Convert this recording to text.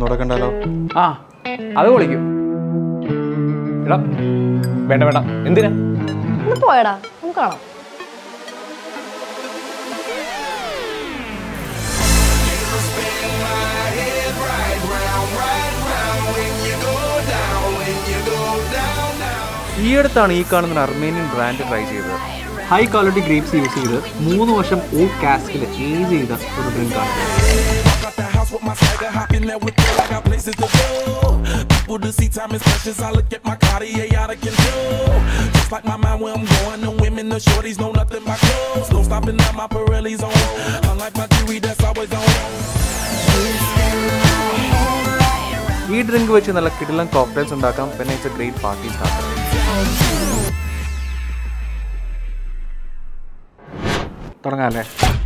ഒന്നുകൂടെ കണ്ടാലോ ആ അത് പൊളിക്കും എടാ വേണ്ട വേണ്ട എന്തിനാ ഒന്ന് പോയടാ നമുക്ക് കാണാം ഈ അടുത്താണ് ഈ കാണുന്ന അർമേനിയൻ ബ്രാൻഡ് ട്രൈ ചെയ്തത് ഹൈ ക്വാളിറ്റി ഗ്രേപ്സ് യൂസ് ചെയ്ത് മൂന്ന് വർഷം ഓ കാസ്കിൽ ഏജ് ചെയ്ത ഒരു ഡ്രിങ്ക് ആണ് Got the house with my swagger, hopping there with you. I got places to go. People to see, time is precious. I look at my Cartier out of control. Just like my mind where I'm going. The women, the shorties know nothing but clothes. No stopping at my Pirelli's on. Unlike my jewelry, that's always on. ഈ drink വെച്ച് നല്ല കിടിലം cocktails ഉണ്ടാക്കാം പിന്നെ it's a great party starter തുടങ്ങാം അല്ലേ